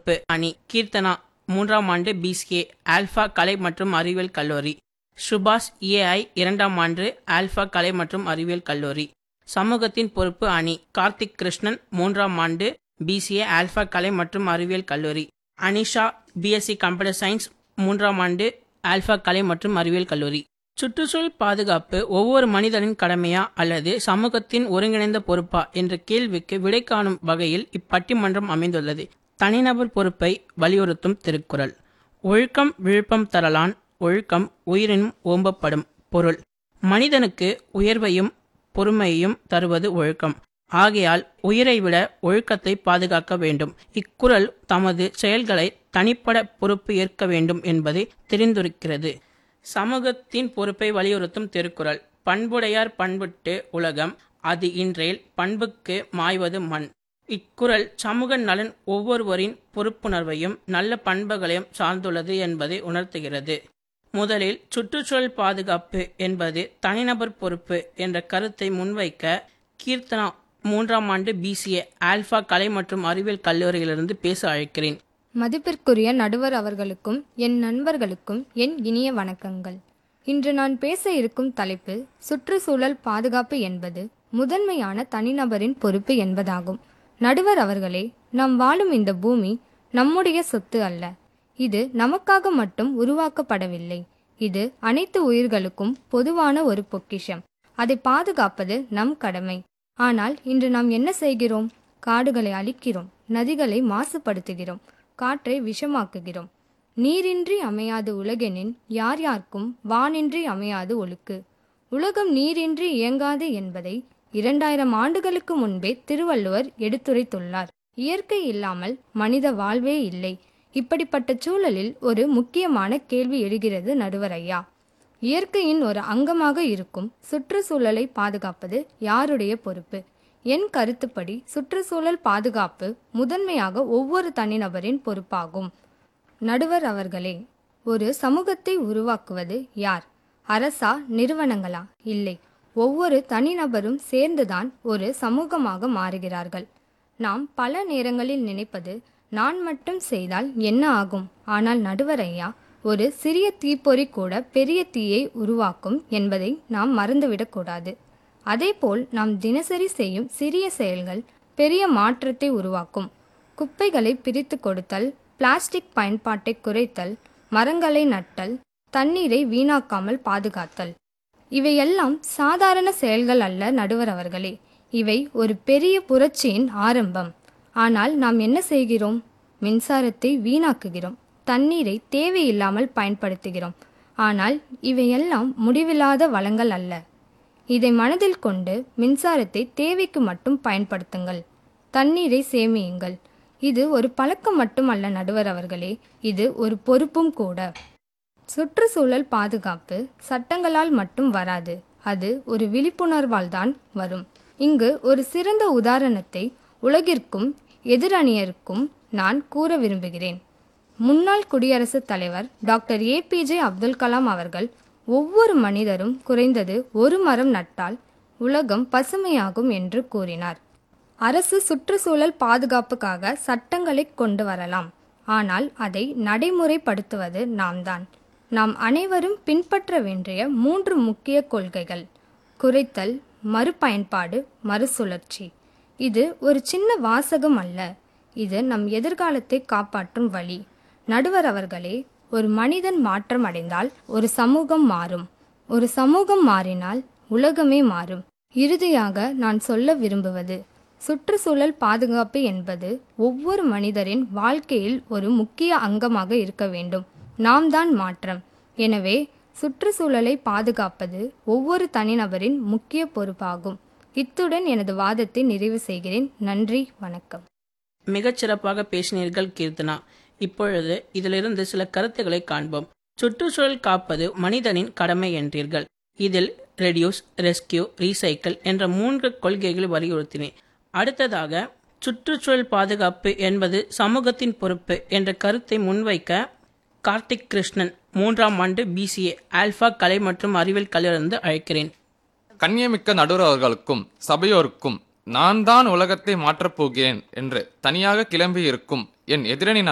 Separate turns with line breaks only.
பொறுப்பு அணி கீர்த்தனா மூன்றாம் ஆண்டு பிசிஏ ஆல்பா கலை மற்றும் அறிவியல் கல்லூரி சுபாஷ் ஏஐ இரண்டாம் ஆண்டு ஆல்பா கலை மற்றும் அறிவியல் கல்லூரி சமூகத்தின் பொறுப்பு அணி கார்த்திக் கிருஷ்ணன் மூன்றாம் ஆண்டு பிசிஏ ஆல்பா கலை மற்றும் அறிவியல் கல்லூரி அனிஷா பிஎஸ்சி கம்ப்யூட்டர் சயின்ஸ் மூன்றாம் ஆண்டு ஆல்பா கலை மற்றும் அறிவியல் கல்லூரி சுற்றுச்சூழல் பாதுகாப்பு ஒவ்வொரு மனிதனின் கடமையா அல்லது சமூகத்தின் ஒருங்கிணைந்த பொறுப்பா என்ற கேள்விக்கு விடை காணும் வகையில் இப்பட்டிமன்றம் அமைந்துள்ளது தனிநபர் பொறுப்பை வலியுறுத்தும் திருக்குறள் ஒழுக்கம் விழுப்பம் தரலான் ஒழுக்கம் உயிரினும் ஓம்பப்படும் பொருள் மனிதனுக்கு உயர்வையும் பொறுமையையும் தருவது ஒழுக்கம் ஆகையால் உயிரை விட ஒழுக்கத்தை பாதுகாக்க வேண்டும் இக்குறள் தமது செயல்களை தனிப்பட பொறுப்பு ஏற்க வேண்டும் என்பதை தெரிந்துரைக்கிறது சமூகத்தின் பொறுப்பை வலியுறுத்தும் திருக்குறள் பண்புடையார் பண்புட்டு உலகம் அது இன்றேல் பண்புக்கு மாய்வது மண் இக்குறள் சமூக நலன் ஒவ்வொருவரின் பொறுப்புணர்வையும் நல்ல பண்புகளையும் சார்ந்துள்ளது என்பதை உணர்த்துகிறது முதலில் சுற்றுச்சூழல் பாதுகாப்பு என்பது தனிநபர் பொறுப்பு என்ற கருத்தை முன்வைக்க கீர்த்தனா மூன்றாம் ஆண்டு பிசிஏ ஆல்பா கலை மற்றும் அறிவியல் கல்லூரியிலிருந்து பேச அழைக்கிறேன்
மதிப்பிற்குரிய நடுவர் அவர்களுக்கும் என் நண்பர்களுக்கும் என் இனிய வணக்கங்கள் இன்று நான் பேச இருக்கும் தலைப்பு சுற்றுச்சூழல் பாதுகாப்பு என்பது முதன்மையான தனிநபரின் பொறுப்பு என்பதாகும் நடுவர் அவர்களே நாம் வாழும் இந்த பூமி நம்முடைய சொத்து அல்ல இது நமக்காக மட்டும் உருவாக்கப்படவில்லை இது அனைத்து உயிர்களுக்கும் பொதுவான ஒரு பொக்கிஷம் அதை பாதுகாப்பது நம் கடமை ஆனால் இன்று நாம் என்ன செய்கிறோம் காடுகளை அழிக்கிறோம் நதிகளை மாசுபடுத்துகிறோம் காற்றை விஷமாக்குகிறோம் நீரின்றி அமையாது உலகெனின் யார் யார்க்கும் வானின்றி அமையாது ஒழுக்கு உலகம் நீரின்றி இயங்காது என்பதை இரண்டாயிரம் ஆண்டுகளுக்கு முன்பே திருவள்ளுவர் எடுத்துரைத்துள்ளார் இயற்கை இல்லாமல் மனித வாழ்வே இல்லை இப்படிப்பட்ட சூழலில் ஒரு முக்கியமான கேள்வி எழுகிறது நடுவர் ஐயா இயற்கையின் ஒரு அங்கமாக இருக்கும் சுற்றுச்சூழலை பாதுகாப்பது யாருடைய பொறுப்பு என் கருத்துப்படி சுற்றுச்சூழல் பாதுகாப்பு முதன்மையாக ஒவ்வொரு தனிநபரின் பொறுப்பாகும் நடுவர் அவர்களே ஒரு சமூகத்தை உருவாக்குவது யார் அரசா நிறுவனங்களா இல்லை ஒவ்வொரு தனிநபரும் சேர்ந்துதான் ஒரு சமூகமாக மாறுகிறார்கள் நாம் பல நேரங்களில் நினைப்பது நான் மட்டும் செய்தால் என்ன ஆகும் ஆனால் நடுவர் ஐயா ஒரு சிறிய தீப்பொறி கூட பெரிய தீயை உருவாக்கும் என்பதை நாம் மறந்துவிடக்கூடாது அதேபோல் நாம் தினசரி செய்யும் சிறிய செயல்கள் பெரிய மாற்றத்தை உருவாக்கும் குப்பைகளை பிரித்து கொடுத்தல் பிளாஸ்டிக் பயன்பாட்டை குறைத்தல் மரங்களை நட்டல் தண்ணீரை வீணாக்காமல் பாதுகாத்தல் இவையெல்லாம் சாதாரண செயல்கள் அல்ல நடுவர் அவர்களே இவை ஒரு பெரிய புரட்சியின் ஆரம்பம் ஆனால் நாம் என்ன செய்கிறோம் மின்சாரத்தை வீணாக்குகிறோம் தண்ணீரை தேவையில்லாமல் பயன்படுத்துகிறோம் ஆனால் இவையெல்லாம் முடிவில்லாத வளங்கள் அல்ல இதை மனதில் கொண்டு மின்சாரத்தை தேவைக்கு மட்டும் பயன்படுத்துங்கள் தண்ணீரை சேமியுங்கள் இது ஒரு பழக்கம் மட்டுமல்ல நடுவர் அவர்களே இது ஒரு பொறுப்பும் கூட சுற்றுச்சூழல் பாதுகாப்பு சட்டங்களால் மட்டும் வராது அது ஒரு விழிப்புணர்வால் தான் வரும் இங்கு ஒரு சிறந்த உதாரணத்தை உலகிற்கும் எதிரணியருக்கும் நான் கூற விரும்புகிறேன் முன்னாள் குடியரசுத் தலைவர் டாக்டர் ஏபிஜே அப்துல் கலாம் அவர்கள் ஒவ்வொரு மனிதரும் குறைந்தது ஒரு மரம் நட்டால் உலகம் பசுமையாகும் என்று கூறினார் அரசு சுற்றுச்சூழல் பாதுகாப்புக்காக சட்டங்களை கொண்டு வரலாம் ஆனால் அதை நடைமுறைப்படுத்துவது நாம்தான் நாம் அனைவரும் பின்பற்ற வேண்டிய மூன்று முக்கிய கொள்கைகள் குறைத்தல் மறுபயன்பாடு மறுசுழற்சி இது ஒரு சின்ன வாசகம் அல்ல இது நம் எதிர்காலத்தை காப்பாற்றும் வழி நடுவர் அவர்களே ஒரு மனிதன் மாற்றம் அடைந்தால் ஒரு சமூகம் மாறும் ஒரு சமூகம் மாறினால் உலகமே மாறும் இறுதியாக நான் சொல்ல விரும்புவது சுற்றுச்சூழல் பாதுகாப்பு என்பது ஒவ்வொரு மனிதரின் வாழ்க்கையில் ஒரு முக்கிய அங்கமாக இருக்க வேண்டும் நாம் தான் மாற்றம் எனவே சுற்றுச்சூழலை பாதுகாப்பது ஒவ்வொரு தனிநபரின் முக்கிய பொறுப்பாகும் இத்துடன் எனது வாதத்தை நிறைவு செய்கிறேன் நன்றி வணக்கம்
மிகச் சிறப்பாக பேசினீர்கள் கீர்த்தனா இப்பொழுது இதிலிருந்து சில கருத்துக்களை காண்போம் சுற்றுச்சூழல் காப்பது மனிதனின் கடமை என்றீர்கள் இதில் ரெடியூஸ் ரெஸ்கியூ ரீசைக்கிள் என்ற மூன்று கொள்கைகளை வலியுறுத்தினேன் அடுத்ததாக சுற்றுச்சூழல் பாதுகாப்பு என்பது சமூகத்தின் பொறுப்பு என்ற கருத்தை முன்வைக்க கார்த்திக் கிருஷ்ணன் மூன்றாம் ஆண்டு பிசிஏ ஆல்பா கலை மற்றும் அறிவியல் கலையிலிருந்து அழைக்கிறேன்
கண்ணியமிக்க நடுவர் அவர்களுக்கும் சபையோருக்கும் நான் தான் உலகத்தை மாற்றப் போகிறேன் என்று தனியாக கிளம்பி இருக்கும் என் எதிரணி